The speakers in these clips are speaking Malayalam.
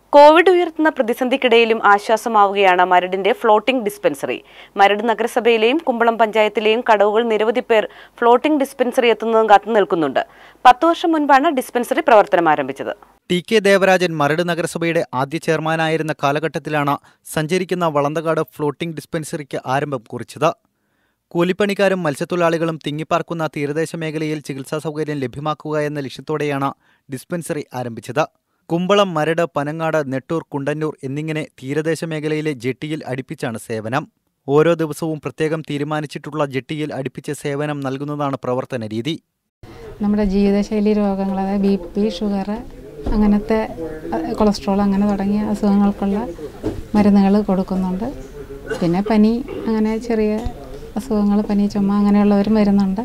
കോവിഡ് ഉയർത്തുന്ന പ്രതിസന്ധിക്കിടയിലും ആശ്വാസമാവുകയാണ് മരടിന്റെ ഫ്ലോട്ടിംഗ് ഡിസ്പെൻസറി മരട് നഗരസഭയിലെയും കുമ്പളം പഞ്ചായത്തിലെയും കടവുകൾ നിരവധി പേർ ഫ്ലോട്ടിംഗ് ഡിസ്പെൻസറി എത്തുന്നതും കാത്തു നിൽക്കുന്നുണ്ട് പത്തു വർഷം മുൻപാണ് ഡിസ്പെൻസറി പ്രവർത്തനം ആരംഭിച്ചത് ടി കെ ദേവരാജൻ മരട് നഗരസഭയുടെ ആദ്യ ചെയർമാനായിരുന്ന കാലഘട്ടത്തിലാണ് സഞ്ചരിക്കുന്ന വളന്തകാട് ഫ്ലോട്ടിംഗ് ഡിസ്പെൻസറിക്ക് ആരംഭം കുറിച്ചത് കൂലിപ്പണിക്കാരും മത്സ്യത്തൊഴിലാളികളും തിങ്ങിപ്പാർക്കുന്ന തീരദേശ മേഖലയിൽ ചികിത്സാ സൗകര്യം ലഭ്യമാക്കുക എന്ന ലക്ഷ്യത്തോടെയാണ് ഡിസ്പെൻസറി ആരംഭിച്ചത് കുമ്പളം മരട് പനങ്ങാട് നെട്ടൂർ കുണ്ടന്നൂർ എന്നിങ്ങനെ തീരദേശ മേഖലയിലെ ജെട്ടിയിൽ അടുപ്പിച്ചാണ് സേവനം ഓരോ ദിവസവും പ്രത്യേകം തീരുമാനിച്ചിട്ടുള്ള ജെട്ടിയിൽ അടുപ്പിച്ച് സേവനം നൽകുന്നതാണ് പ്രവർത്തന രീതി നമ്മുടെ ജീവിതശൈലി രോഗങ്ങൾ അതായത് ബി പി ഷുഗർ അങ്ങനത്തെ അഹ് കൊളസ്ട്രോൾ അങ്ങനെ തുടങ്ങിയ അസുഖങ്ങൾക്കുള്ള മരുന്നുകൾ കൊടുക്കുന്നുണ്ട് പിന്നെ പനി അങ്ങനെ ചെറിയ അസുഖങ്ങൾ പനി ചുമ അങ്ങനെയുള്ളവരും വരുന്നുണ്ട്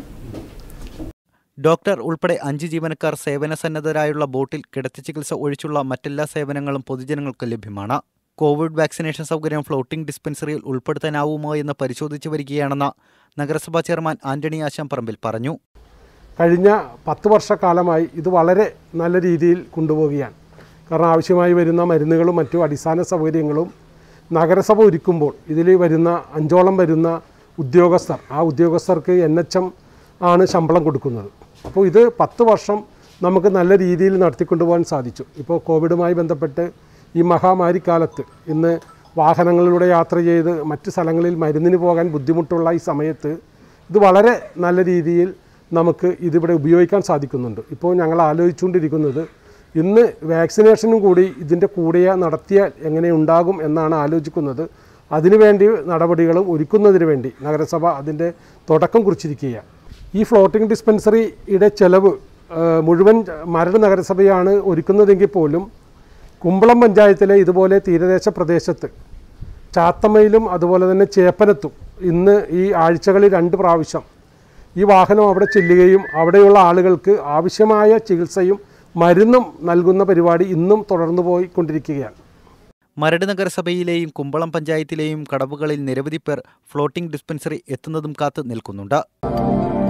ഡോക്ടർ ഉൾപ്പെടെ അഞ്ച് ജീവനക്കാർ സേവന സന്നദ്ധരായുള്ള ബോട്ടിൽ കിടത്തി ചികിത്സ ഒഴിച്ചുള്ള മറ്റെല്ലാ സേവനങ്ങളും പൊതുജനങ്ങൾക്ക് ലഭ്യമാണ് കോവിഡ് വാക്സിനേഷൻ സൗകര്യം ഫ്ലോട്ടിംഗ് ഡിസ്പെൻസറിയിൽ ഉൾപ്പെടുത്താനാവുമോ എന്ന് പരിശോധിച്ചു വരികയാണെന്ന് നഗരസഭാ ചെയർമാൻ ആന്റണി ആശാംപറമ്പിൽ പറഞ്ഞു കഴിഞ്ഞ പത്ത് വർഷക്കാലമായി ഇത് വളരെ നല്ല രീതിയിൽ കൊണ്ടുപോവുകയാണ് കാരണം ആവശ്യമായി വരുന്ന മരുന്നുകളും മറ്റു അടിസ്ഥാന സൗകര്യങ്ങളും നഗരസഭ ഒരുക്കുമ്പോൾ ഇതിൽ വരുന്ന അഞ്ചോളം വരുന്ന ഉദ്യോഗസ്ഥർ ആ ഉദ്യോഗസ്ഥർക്ക് എൻ എച്ച് എം ആണ് ശമ്പളം കൊടുക്കുന്നത് അപ്പോൾ ഇത് പത്ത് വർഷം നമുക്ക് നല്ല രീതിയിൽ നടത്തിക്കൊണ്ടുപോകാൻ സാധിച്ചു ഇപ്പോൾ കോവിഡുമായി ബന്ധപ്പെട്ട് ഈ മഹാമാരി കാലത്ത് ഇന്ന് വാഹനങ്ങളിലൂടെ യാത്ര ചെയ്ത് മറ്റ് സ്ഥലങ്ങളിൽ മരുന്നിന് പോകാൻ ബുദ്ധിമുട്ടുള്ള ഈ സമയത്ത് ഇത് വളരെ നല്ല രീതിയിൽ നമുക്ക് ഇതിവിടെ ഉപയോഗിക്കാൻ സാധിക്കുന്നുണ്ട് ഇപ്പോൾ ഞങ്ങൾ ആലോചിച്ചുകൊണ്ടിരിക്കുന്നത് ഇന്ന് വാക്സിനേഷനും കൂടി ഇതിൻ്റെ കൂടെ നടത്തിയാൽ എങ്ങനെ ഉണ്ടാകും എന്നാണ് ആലോചിക്കുന്നത് അതിനുവേണ്ടി നടപടികളും ഒരുക്കുന്നതിന് വേണ്ടി നഗരസഭ അതിൻ്റെ തുടക്കം കുറിച്ചിരിക്കുകയാണ് ഈ ഫ്ലോട്ടിംഗ് ഡിസ്പെൻസറിയുടെ ചെലവ് ആ, മുഴുവൻ മരട് നഗരസഭയാണ് ഒരുക്കുന്നതെങ്കിൽ പോലും കുമ്പളം പഞ്ചായത്തിലെ ഇതുപോലെ തീരദേശ പ്രദേശത്ത് ചാത്തമ്മയിലും അതുപോലെ തന്നെ ചേപ്പനത്തും ഇന്ന് ഈ ആഴ്ചകളിൽ രണ്ട് പ്രാവശ്യം ഈ വാഹനം അവിടെ ചെല്ലുകയും അവിടെയുള്ള ആളുകൾക്ക് ആവശ്യമായ ചികിത്സയും മരുന്നും നൽകുന്ന പരിപാടി ഇന്നും തുടർന്നു പോയിക്കൊണ്ടിരിക്കുകയാണ് മരട് നഗരസഭയിലെയും കുമ്പളം പഞ്ചായത്തിലെയും കടവുകളിൽ നിരവധി പേർ ഫ്ലോട്ടിംഗ് ഡിസ്പെൻസറി എത്തുന്നതും കാത്ത് നിൽക്കുന്നുണ്ട്